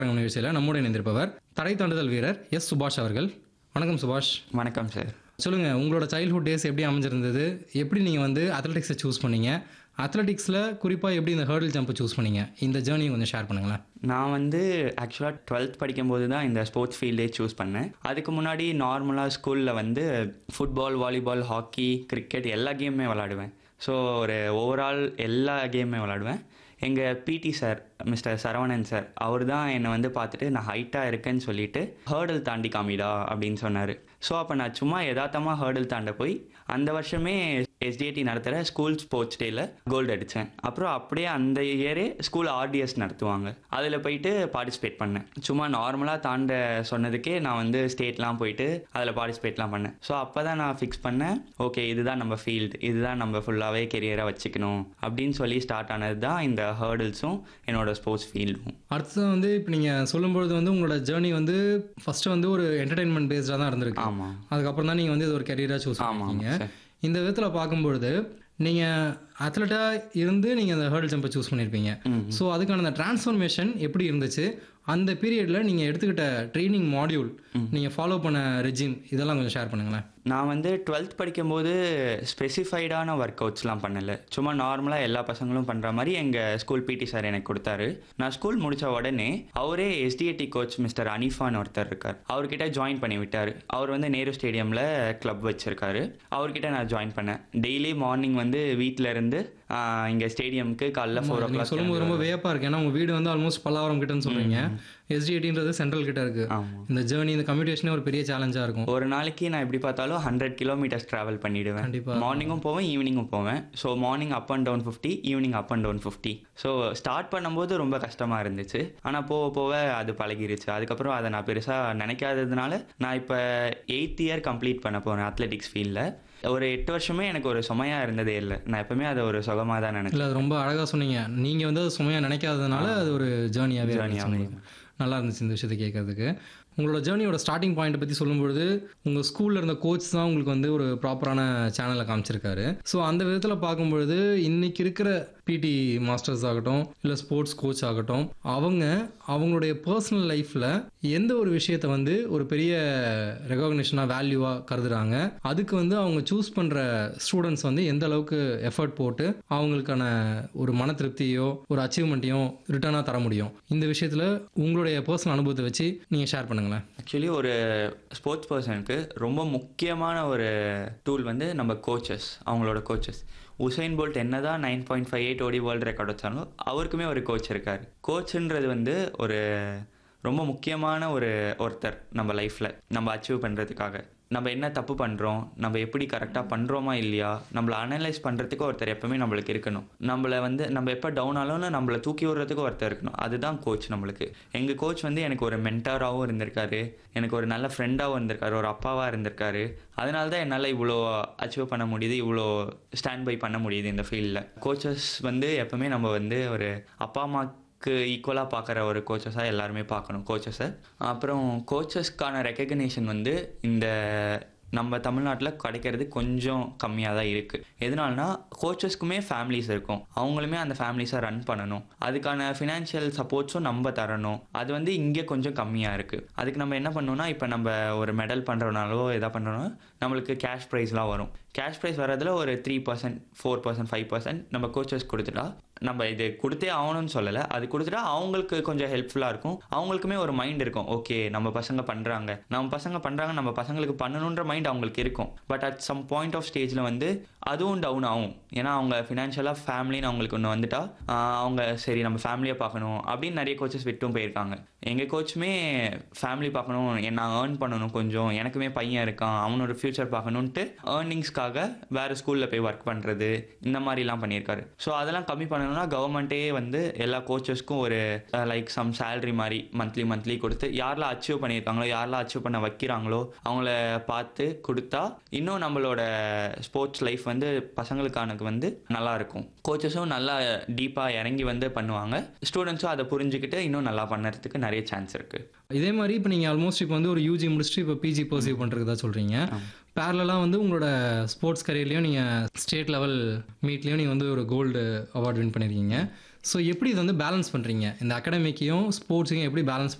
நிகழ்ச்சியில் நம்மோடு இணைந்திருப்பவர் தடை தாண்டுதல் வீரர் எஸ் சுபாஷ் அவர்கள் வணக்கம் சுபாஷ் வணக்கம் சார் சொல்லுங்கள் உங்களோட சைல்ட்ஹுட் டேஸ் எப்படி அமைஞ்சிருந்தது எப்படி நீங்கள் வந்து அத்லெட்டிக்ஸை சூஸ் பண்ணீங்க அத்லெட்டிக்ஸில் குறிப்பாக எப்படி இந்த ஹேர்டில் ஜம்பை சூஸ் பண்ணீங்க இந்த ஜேர்னியை கொஞ்சம் ஷேர் பண்ணுங்களேன் நான் வந்து ஆக்சுவலாக டுவெல்த் படிக்கும்போது தான் இந்த ஸ்போர்ட்ஸ் ஃபீல்டே சூஸ் பண்ணேன் அதுக்கு முன்னாடி நார்மலாக ஸ்கூலில் வந்து ஃபுட்பால் வாலிபால் ஹாக்கி கிரிக்கெட் எல்லா கேமுமே விளாடுவேன் ஸோ ஒரு ஓவரால் எல்லா கேமுமே விளாடுவேன் எங்கள் PT sir mister Saravanan sir அவர் தான் என்னை வந்து பார்த்துட்டு நான் ஹைட்டாக இருக்கேன்னு சொல்லிட்டு ஹேர்டில் தாண்டி காமிடா அப்படின்னு சொன்னார் ஸோ அப்போ நான் சும்மா யதார்த்தமாக ஹேர்டில் தாண்ட போய் அந்த வருஷமே எஸ்டிஏடி நடத்துகிற ஸ்கூல் ஸ்போர்ட்ஸ் டேயில் கோல்டு அடித்தேன் அப்புறம் அப்படியே அந்த இயரே ஸ்கூல் ஆர்டிஎஸ் நடத்துவாங்க அதில் போயிட்டு பார்ட்டிசிபேட் பண்ணேன் சும்மா நார்மலாக தாண்ட சொன்னதுக்கே நான் வந்து ஸ்டேட்லாம் போயிட்டு அதில் பார்ட்டிசிபேட்லாம் பண்ணேன் ஸோ அப்போ தான் நான் ஃபிக்ஸ் பண்ணேன் ஓகே இதுதான் நம்ம ஃபீல்டு இதுதான் நம்ம ஃபுல்லாகவே கெரியராக வச்சுக்கணும் அப்படின்னு சொல்லி ஸ்டார்ட் ஆனது தான் இந்த ஹேர்டில்ஸும் என்னோட ஸ்போர்ட்ஸ் ஃபீல்டும் அடுத்தது வந்து இப்போ நீங்கள் சொல்லும்பொழுது வந்து உங்களோட ஜேர்னி வந்து ஃபஸ்ட்டு வந்து ஒரு என்டர்டைன்மெண்ட் பேஸ்டாக தான் இருந்திருக்கு ஆமாம் அதுக்கப்புறம் தான் நீங்கள் வந்து இது ஒரு கெரியராக சூஸ் ஆமாம் பண்ணிருக்கீங்க சார் இந்த விதத்தில் பார்க்கும்பொழுது நீங்கள் அத்லெட்டாக இருந்து நீங்கள் அந்த ஹேர்டில் ஜம்பை சூஸ் பண்ணியிருப்பீங்க ம் ஸோ அதுக்கான அந்த டிரான்ஸ்ஃபர்மேஷன் எப்படி இருந்துச்சு அந்த பீரியடில் நீங்கள் எடுத்துக்கிட்ட ட்ரைனிங் மாடியூல் நீங்கள் ஃபாலோ பண்ண ரெஜிம் இதெல்லாம் கொஞ்சம் ஷேர் பண்ணுங்களேன் நான் வந்து டுவெல்த் படிக்கும்போது ஸ்பெசிஃபைடான ஒர்க் அவுட்ஸ்லாம் பண்ணலை சும்மா நார்மலாக எல்லா பசங்களும் பண்ணுற மாதிரி எங்கள் ஸ்கூல் பிடி சார் எனக்கு கொடுத்தாரு நான் ஸ்கூல் முடித்த உடனே அவரே எஸ்டிஏடி கோச் மிஸ்டர் அனிஃபான் ஒருத்தர் இருக்கார் அவர்கிட்ட ஜாயின் பண்ணி விட்டார் அவர் வந்து நேரு ஸ்டேடியமில் கிளப் வச்சுருக்காரு அவர்கிட்ட நான் ஜாயின் பண்ணேன் டெய்லி மார்னிங் வந்து வீட்டில் இருந்து இங்கே ஸ்டேடியம்க்கு காலைல ஃபோர் ஓ நீங்கள் சொல்லும்போது ரொம்ப வியப்பாக இருக்கு ஏன்னா உங்கள் வீடு வந்து ஆல்மோஸ்ட் பல்லாவரம் கிட்டன்னு சொல்கிறீங்க எஸ்டிஐடின்றது சென்ட்ரல் கிட்ட இருக்கு ஆமாம் இந்த ஜேர்னி இந்த கம்யூனிகேஷனே ஒரு பெரிய சேலஞ்சாக இருக்கும் ஒரு நாளைக்கு நான் எப்படி பார்த்தாலும் ஹண்ட்ரட் கிலோமீட்டர்ஸ் ட்ராவல் பண்ணிடுவேன் கண்டிப்பா. மார்னிங்கும் போவேன் ஈவினிங்கும் போவேன் so morning up and down fifty evening up and down fifty so start பண்ணும்போது ரொம்ப கஷ்டமாக இருந்துச்சு ஆனால் போக போக அது பழகிருச்சு அதுக்கப்புறம் அதை நான் பெருசாக நினைக்காததுனால நான் இப்போ எயித் இயர் கம்ப்ளீட் பண்ண போகிறேன் அத்லெட்டிக்ஸ் ஃபீல்டில் ஒரு எட்டு வருஷமே எனக்கு ஒரு சுமையாக இருந்ததே இல்லை நான் எப்பவுமே அதை ஒரு சுகமாக தான் நினைச்சேன் இல்லை அது ரொம்ப அழகாக சொன்னீங்க நீங்கள் வந்து அது சுமையாக நினைக்காததுனால அது ஒரு ஜேர்னியாகவே Journey-ஆவே. நல்லா இருந்துச்சு இந்த விஷயத்தை கேட்கறதுக்கு உங்களோட ஜேர்னியோட ஸ்டார்டிங் பாயிண்ட்டை பற்றி சொல்லும்பொழுது உங்கள் ஸ்கூலில் இருந்த கோச் தான் உங்களுக்கு வந்து ஒரு ப்ராப்பரான சேனலை காமிச்சிருக்காரு ஸோ அந்த விதத்தில் பார்க்கும்பொழுது இன்னைக்கு இருக்கிற பிடி மாஸ்டர்ஸ் ஆகட்டும் இல்லை ஸ்போர்ட்ஸ் கோச் ஆகட்டும் அவங்க அவங்களுடைய பர்சனல் லைஃப்பில் எந்த ஒரு விஷயத்தை வந்து ஒரு பெரிய ரெகக்னிஷனாக வேல்யூவாக கருதுறாங்க அதுக்கு வந்து அவங்க சூஸ் பண்ணுற ஸ்டூடெண்ட்ஸ் வந்து எந்த அளவுக்கு எஃபர்ட் போட்டு அவங்களுக்கான ஒரு மன திருப்தியோ ஒரு அச்சீவ்மெண்ட்டையும் ரிட்டர்னாக தர முடியும் இந்த விஷயத்தில் உங்களுடைய பர்சனல் அனுபவத்தை வச்சு நீங்கள் ஷேர் பண்ணுங்களேன் ஆக்சுவலி ஒரு ஸ்போர்ட்ஸ் பர்சனுக்கு ரொம்ப முக்கியமான ஒரு டூல் வந்து நம்ம கோச்சஸ் அவங்களோட கோச்சஸ் உசைன் போல்ட் என்னதான் நைன் பாயிண்ட் ஃபைவ் எயிட் ஓடி வேர்ல்டு ரெக்கார்ட் வச்சாலும் அவருக்குமே ஒரு கோச் இருக்கார் கோச்சுன்றது வந்து ஒரு ரொம்ப முக்கியமான ஒரு ஒருத்தர் நம்ம லைஃப்பில் நம்ம அச்சீவ் பண்ணுறதுக்காக நம்ம என்ன தப்பு பண்ணுறோம் நம்ம எப்படி கரெக்டாக பண்ணுறோமா இல்லையா நம்மளை அனலைஸ் பண்ணுறதுக்கு ஒருத்தர் எப்பவுமே நம்மளுக்கு இருக்கணும் நம்மளை வந்து நம்ம எப்போ டவுன் ஆனாலும் நம்மளை தூக்கி விடுறதுக்கு ஒருத்தர் இருக்கணும் அதுதான் கோச் நம்மளுக்கு எங்கள் கோச் வந்து எனக்கு ஒரு மென்டாராகவும் இருந்திருக்காரு எனக்கு ஒரு நல்ல ஃப்ரெண்டாகவும் இருந்திருக்காரு ஒரு அப்பாவாக இருந்திருக்காரு அதனால தான் என்னால் இவ்வளோ அச்சீவ் பண்ண முடியுது இவ்வளோ ஸ்டாண்ட் பை பண்ண முடியுது இந்த ஃபீல்டில் கோச்சஸ் வந்து எப்பவுமே நம்ம வந்து ஒரு அப்பா அம்மா க்கு ஈக்குவலாக பார்க்குற ஒரு கோச்சஸாக எல்லாருமே பார்க்கணும் கோச்சஸை அப்புறம் கோச்சஸ்க்கான ரெக்கக்னேஷன் வந்து இந்த நம்ம தமிழ்நாட்டில் கிடைக்கிறது கொஞ்சம் கம்மியாக தான் இருக்குது எதனாலனா கோச்சஸ்க்குமே ஃபேமிலிஸ் இருக்கும் அவங்களுமே அந்த ஃபேமிலிஸை ரன் பண்ணணும் அதுக்கான ஃபினான்ஷியல் சப்போர்ட்ஸும் நம்ம தரணும் அது வந்து இங்கே கொஞ்சம் கம்மியாக இருக்குது அதுக்கு நம்ம என்ன பண்ணோம்னா இப்போ நம்ம ஒரு மெடல் பண்ணுறோனாலோ எதா பண்ணுறோன்னா நம்மளுக்கு கேஷ் ப்ரைஸ்லாம் வரும் கேஷ் ப்ரைஸ் வரதில் ஒரு three percent four percent five percent நம்ம கோச்சஸ் கொடுத்துட்டா நம்ம இது கொடுத்தே ஆகணும்னு சொல்லலை அது கொடுத்துட்டா அவங்களுக்கு கொஞ்சம் ஹெல்ப்ஃபுல்லாக இருக்கும் அவங்களுக்குமே ஒரு மைண்ட் இருக்கும் ஓகே நம்ம பசங்க பண்ணுறாங்க நம்ம பசங்க பண்ணுறாங்க நம்ம பசங்களுக்கு பண்ணணுன்ற மைண்ட் அவங்களுக்கு இருக்கும் but at some point of ஸ்டேஜில் வந்து அதுவும் டவுன் ஆகும் ஏன்னா அவங்க ஃபினான்ஷியலாக ஃபேமிலின்னு அவங்களுக்கு ஒன்று வந்துட்டா ஆஹ் அவங்க சரி நம்ம ஃபேமிலியை பார்க்கணும் அப்படின்னு நிறைய கோச்சஸ் விட்டும் போயிருக்காங்க எங்கள் கோச்சுமே ஃபேமிலி பார்க்கணும் நான் ஏர்ன் பண்ணணும் கொஞ்சம் எனக்குமே பையன் இருக்கான் அவனோட ஃப்யூச்சர் பார்க்கணுன்ட்டு ஏர்னிங்ஸ்க்காக வேறு ஸ்கூலில் போய் ஒர்க் பண்ணுறது இந்த மாதிரிலாம் பண்ணியிருக்காரு ஸோ அதெல்லாம் கம்மி பண்ணணும்னா கவர்மெண்ட்டே வந்து எல்லா கோச்சஸ்க்கும் ஒரு லைக் சம் salary மாதிரி மந்த்லி மந்த்லி கொடுத்து யாரெல்லாம் அச்சீவ் பண்ணியிருக்காங்களோ யாரெல்லாம் அச்சீவ் பண்ண வைக்கிறாங்களோ அவங்கள பார்த்து கொடுத்தா இன்னும் நம்மளோட ஸ்போர்ட்ஸ் லைஃப் வந்து பசங்களுக்கானக்கு வந்து நல்லா இருக்கும் கோச்சஸும் நல்லா டீப்பாக இறங்கி வந்து பண்ணுவாங்க ஸ்டூடெண்ட்ஸும் அதை புரிஞ்சுக்கிட்டு இன்னும் நல்லா பண்ணுறதுக்கு நிறைய சான்ஸ் இருக்குது இதே மாதிரி இப்போ நீங்கள் ஆல்மோஸ்ட் இப்போ வந்து ஒரு யூஜி முடிச்சுட்டு இப்போ பிஜி பர்சீவ் பண்ணுறதா சொல்கிறீங்க பேரலாக வந்து உங்களோட ஸ்போர்ட்ஸ் கரியர்லேயும் நீங்கள் ஸ்டேட் லெவல் மீட்லேயும் நீங்கள் வந்து ஒரு கோல்டு அவார்ட் வின் பண்ணியிருக்கீங்க ஸோ எப்படி இதை வந்து பேலன்ஸ் பண்ணுறீங்க இந்த அகாடமிக்கையும் ஸ்போர்ட்ஸையும் எப்படி பேலன்ஸ்